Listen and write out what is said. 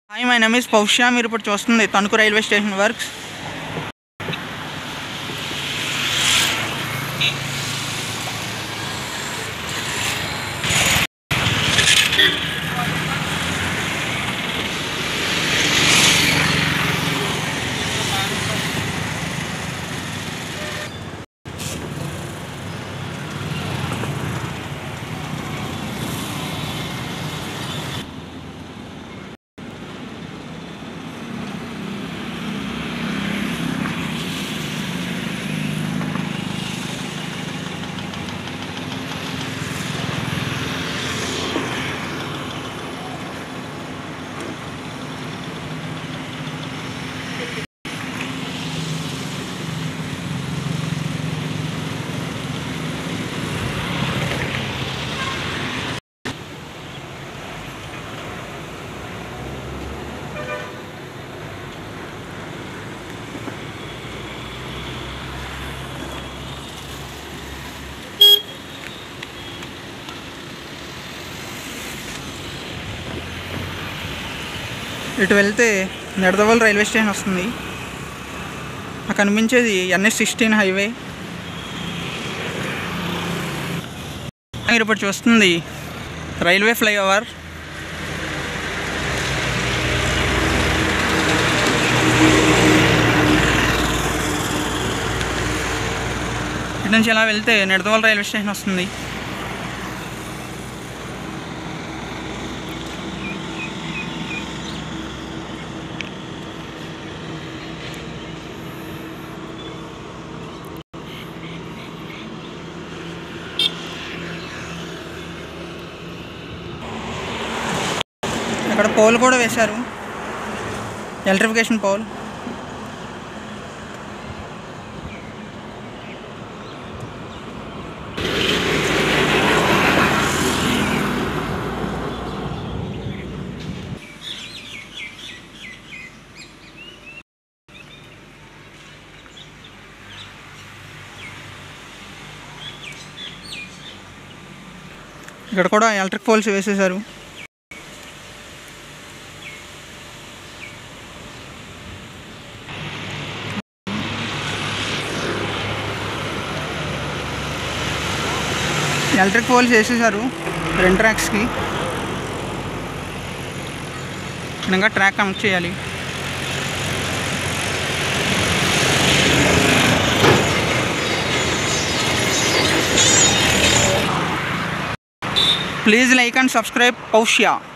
hi my name is Paushya మీరు ఇప్పుడు చూస్తుంది తణుకు రైల్వే స్టేషన్ వర్క్స్ ఇటు వెళ్తే నిడదవోలు రైల్వే స్టేషన్ వస్తుంది ఆ కనిపించేది ఎన్ఎస్ సిక్స్టీన్ హైవే మీరు ఇప్పుడు చూస్తుంది రైల్వే ఫ్లైఓవర్ ఇటు నుంచి ఇలా వెళ్తే నిడదవోలు రైల్వే స్టేషన్ వస్తుంది ఇక్కడ పోల్ కూడా వేశారు ఎలక్ట్రిఫికేషన్ పోల్ ఇక్కడ కూడా ఎలక్ట్రిక్ పోల్స్ వేసేసారు ఎలక్ట్రిక్ పోల్స్ వేసేసారు రెండు ట్రాక్స్కి ఇంకా ట్రాక్ కనెక్ట్ చేయాలి ప్లీజ్ లైక్ అండ్ సబ్స్క్రైబ్ పౌష్యా